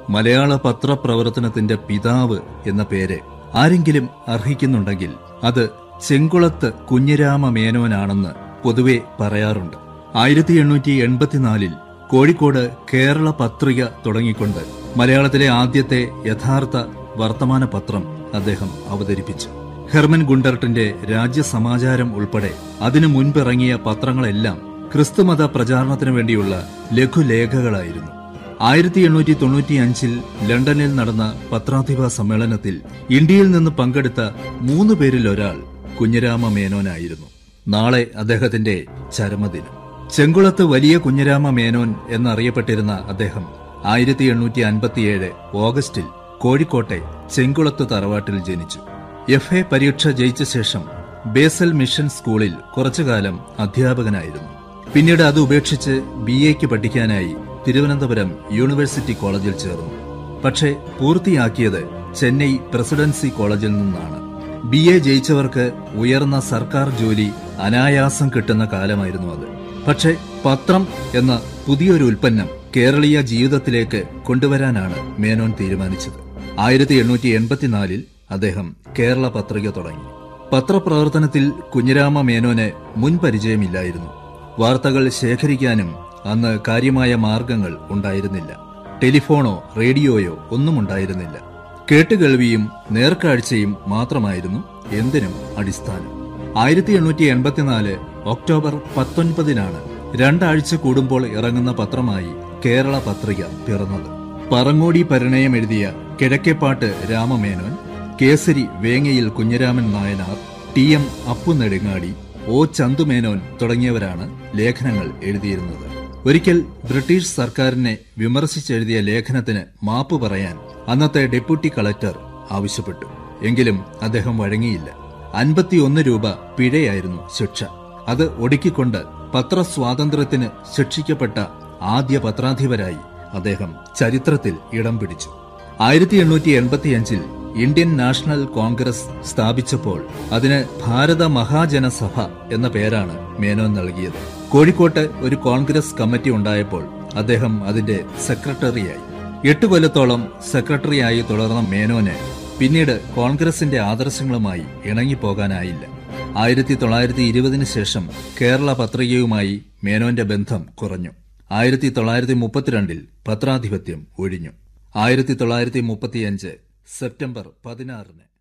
മലയാള പത്രപ്രവർത്തനത്തിന്റെ പിതാവ് എന്ന പേര് ആരെങ്കിലും അർഹിക്കുന്നുണ്ടെങ്കിൽ അത് ചെങ്കുളത്ത് കുഞ്ഞിരാമ മേനോനാണെന്ന് പൊതുവെ പറയാറുണ്ട് ആയിരത്തി എണ്ണൂറ്റി എൺപത്തിനാലിൽ കോഴിക്കോട് കേരള പത്രിക തുടങ്ങിക്കൊണ്ട് മലയാളത്തിലെ ആദ്യത്തെ യഥാർത്ഥ വർത്തമാന പത്രം അദ്ദേഹം അവതരിപ്പിച്ചു ഹെർമൻ ഗുണ്ടർട്ടിന്റെ രാജ്യസമാചാരം ഉൾപ്പെടെ അതിനു മുൻപിറങ്ങിയ പത്രങ്ങളെല്ലാം ക്രിസ്തുമത പ്രചാരണത്തിനു വേണ്ടിയുള്ള ലഘുലേഖകളായിരുന്നു ആയിരത്തി എണ്ണൂറ്റി തൊണ്ണൂറ്റിയഞ്ചിൽ ലണ്ടനിൽ നടന്ന പത്രാധിപ സമ്മേളനത്തിൽ ഇന്ത്യയിൽ നിന്ന് പങ്കെടുത്ത മൂന്ന് പേരിൽ ഒരാൾ കുഞ്ഞിരാമ മേനോനായിരുന്നു നാളെ അദ്ദേഹത്തിന്റെ ചരമദിനം ചെങ്കുളത്ത് വലിയ കുഞ്ഞിരാമ മേനോൻ എന്നറിയപ്പെട്ടിരുന്ന അദ്ദേഹം ആയിരത്തി എണ്ണൂറ്റി അൻപത്തിയേഴ് ഓഗസ്റ്റിൽ കോഴിക്കോട്ടെ ചെങ്കുളത്ത് തറവാട്ടിൽ ജനിച്ചു എഫ് എ പരീക്ഷ ജയിച്ച ശേഷം ബേസൽ മിഷൻ സ്കൂളിൽ കുറച്ചുകാലം അധ്യാപകനായിരുന്നു പിന്നീട് അത് ഉപേക്ഷിച്ച് ബി എക്ക് പഠിക്കാനായി തിരുവനന്തപുരം യൂണിവേഴ്സിറ്റി കോളേജിൽ ചേർന്നു പക്ഷേ പൂർത്തിയാക്കിയത് ചെന്നൈ പ്രസിഡൻസി കോളേജിൽ നിന്നാണ് ബി എ ജയിച്ചവർക്ക് ഉയർന്ന സർക്കാർ ജോലി അനായാസം കിട്ടുന്ന കാലമായിരുന്നു അത് പക്ഷേ പത്രം എന്ന പുതിയൊരു ഉൽപ്പന്നം കേരളീയ ജീവിതത്തിലേക്ക് കൊണ്ടുവരാനാണ് മേനോൻ തീരുമാനിച്ചത് ആയിരത്തി എണ്ണൂറ്റി എൺപത്തിനാലിൽ അദ്ദേഹം കേരള പത്രിക തുടങ്ങി പത്രപ്രവർത്തനത്തിൽ കുഞ്ഞിരാമ മേനോന് മുൻ പരിചയമില്ലായിരുന്നു വാർത്തകൾ ശേഖരിക്കാനും അന്ന് കാര്യമായ മാർഗങ്ങൾ ഉണ്ടായിരുന്നില്ല ടെലിഫോണോ റേഡിയോയോ ഒന്നും ഉണ്ടായിരുന്നില്ല കേട്ടുകേൾവിയും നേർക്കാഴ്ചയും മാത്രമായിരുന്നു എന്തിനും അടിസ്ഥാനം ആയിരത്തി എണ്ണൂറ്റി എൺപത്തിനാല് ഒക്ടോബർ പത്തൊൻപതിനാണ് രണ്ടാഴ്ച കൂടുമ്പോൾ ഇറങ്ങുന്ന പത്രമായി കേരള പത്രിക പിറന്നത് പറങ്ങോടി പരിണയം എഴുതിയ Kizhakkepattu Ramamenon Kesari Vengayil Kunhiraman Nayanar T M Appu Nedungadi O Chandumenon തുടങ്ങിയവരാണ് ലേഖനങ്ങൾ എഴുതിയിരുന്നത് ഒരിക്കൽ ബ്രിട്ടീഷ് സർക്കാരിനെ വിമർശിച്ചെഴുതിയ ലേഖനത്തിന് മാപ്പ് പറയാൻ അന്നത്തെ ഡെപ്യൂട്ടി കളക്ടർ ആവശ്യപ്പെട്ടു എങ്കിലും അദ്ദേഹം വഴങ്ങിയില്ല അൻപത്തിയൊന്ന് രൂപ പിഴയായിരുന്നു ശിക്ഷ അത് ഒടുക്കിക്കൊണ്ട് പത്രസ്വാതന്ത്ര്യത്തിന് ശിക്ഷിക്കപ്പെട്ട ആദ്യ പത്രാധിപരായി അദ്ദേഹം ചരിത്രത്തിൽ ഇടം പിടിച്ചു ആയിരത്തി എണ്ണൂറ്റി എൺപത്തിയഞ്ചിൽ ഇന്ത്യൻ നാഷണൽ കോൺഗ്രസ് സ്ഥാപിച്ചപ്പോൾ അതിന് ഭാരത മഹാജനസഭ എന്ന പേരാണ് മേനോൻ നൽകിയത് കോഴിക്കോട്ട് ഒരു കോൺഗ്രസ് കമ്മിറ്റി ഉണ്ടായപ്പോൾ അദ്ദേഹം അതിന്റെ സെക്രട്ടറിയായി എട്ട് കൊല്ലത്തോളം സെക്രട്ടറിയായി തുടർന്ന മേനോന് പിന്നീട് കോൺഗ്രസിന്റെ ആദർശങ്ങളുമായി ഇണങ്ങിപ്പോകാനായില്ല ആയിരത്തി തൊള്ളായിരത്തി ഇരുപതിന് ശേഷം കേരള പത്രികയുമായി മേനോന്റെ ബന്ധം കുറഞ്ഞു ആയിരത്തി തൊള്ളായിരത്തി മുപ്പത്തിരണ്ടിൽ പത്രാധിപത്യം ഒഴിഞ്ഞു ആയിരത്തി തൊള്ളായിരത്തി മുപ്പത്തിയഞ്ച് സെപ്റ്റംബർ പതിനാറിന്